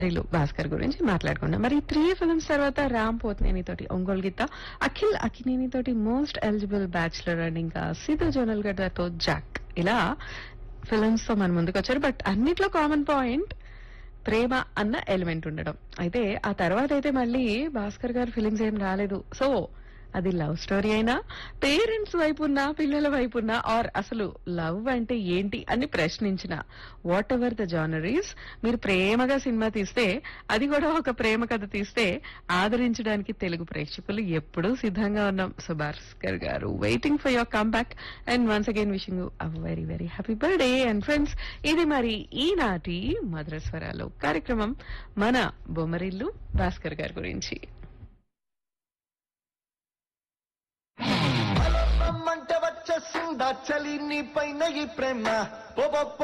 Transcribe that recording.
reel Bhaskar గురించి మాట్లాడుకున్నాం మరి ఈ త్రీ ఫిల్మ్స్ తర్వాత రామ్ పోత్నేని తోటి ఒంగోలు గీత అఖిల్ అకినేని తోటి మోస్ట్ ఎలిజిబుల్ బ్యాచులర్ అండ్ ఇంకా సిద్ధు జోనల్ గడ్డతో జాక్ ఇలా ఫిల్మ్స్ తో మన ముందుకు వచ్చారు బట్ అన్నిట్లో కామన్ పాయింట్ ప్రేమ అన్న ఎలిమెంట్ ఉండడం అయితే ఆ తర్వాత అయితే మళ్ళీ భాస్కర్ గారు ఫిలిమ్స్ ఏం రాలేదు సో అది లవ్ స్టోరీ అయినా పేరెంట్స్ వైపున్నా పిల్లల వైపున్నా ఆర్ అసలు లవ్ అంటే ఏంటి అని ప్రశ్నించిన వాట్ ఎవర్ ద జానరీస్ మీరు ప్రేమగా సినిమా తీస్తే అది కూడా ఒక ప్రేమ కథ తీస్తే ఆదరించడానికి తెలుగు ప్రేక్షకులు ఎప్పుడూ సిద్ధంగా ఉన్నాం సో భాస్కర్ గారు waiting for your come back and once again wishing a very very happy birthday and friends ఇది మరి ఈనాటి మధుర స్వరాలు కార్యక్రమం మన బొమ్మరిల్లు భాస్కర్ గారి గురించి రమ్మంటే వచ్చేసిందా చలి నీ పైన ఈ ప్రేమ ఓ